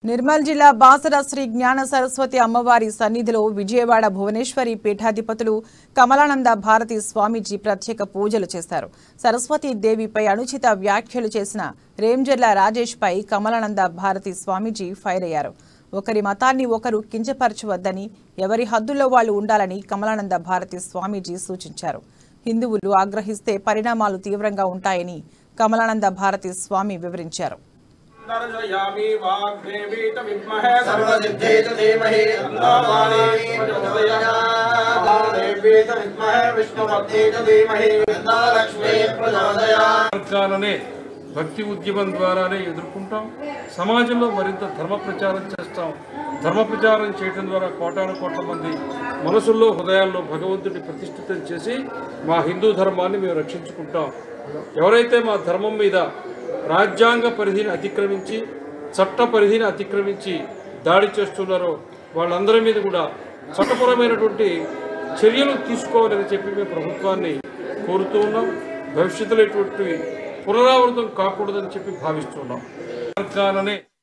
నిర్మల్ జిల్లా బాసర శ్రీ జ్ఞాన సరస్వతి అమ్మవారి సన్నిధిలో విజయవాడ భువనేశ్వరి పీఠాధిపతులు కమలానంద భారతి స్వామీజీ ప్రత్యేక పూజలు చేశారు సరస్వతి దేవిపై అనుచిత వ్యాఖ్యలు చేసిన రేంజర్ల రాజేష్ పై కమలానంద భారతి స్వామీజీ ఫైర్ అయ్యారు ఒకరి మతాన్ని ఒకరు కించపరచవద్దని ఎవరి హద్దుల్లో వాళ్ళు ఉండాలని కమలానంద భారతి స్వామీజీ సూచించారు హిందువులు ఆగ్రహిస్తే పరిణామాలు తీవ్రంగా ఉంటాయని కమలానంద భారతి స్వామి వివరించారు दर्शयामि वाग्देवी च विद्महे सर्वसिद्धे च धीमहि सर्वदेवी च विद्महे विष्णुभक्ते च धीमहि लक्ष्मी प्रचोदयात् మార్గాలనే భక్తి ఉద్యమం ద్వారానే ఎదుర్కొంటాం సమాజంలో మరింత ధర్మ ప్రచారం చేస్తాం ధర్మ ప్రచారం చేయడం ద్వారా కోటాను కోట్ల మంది మనసుల్లో హృదయాల్లో భగవంతుడిని ప్రతిష్ఠితం చేసి మా హిందూ ధర్మాన్ని మేము రక్షించుకుంటాం ఎవరైతే మా ధర్మం మీద రాజ్యాంగ పరిధిని అతిక్రమించి చట్ట పరిధిని అతిక్రమించి దాడి చేస్తున్నారో వాళ్ళందరి మీద కూడా చట్టపరమైనటువంటి చర్యలు తీసుకోవాలని చెప్పి మేము ప్రభుత్వాన్ని కోరుతూ ఉన్నాం భవిష్యత్తులో ఇటువంటి పునరావృతం కాకూడదని చెప్పి భావిస్తున్నాం మార్గాలనే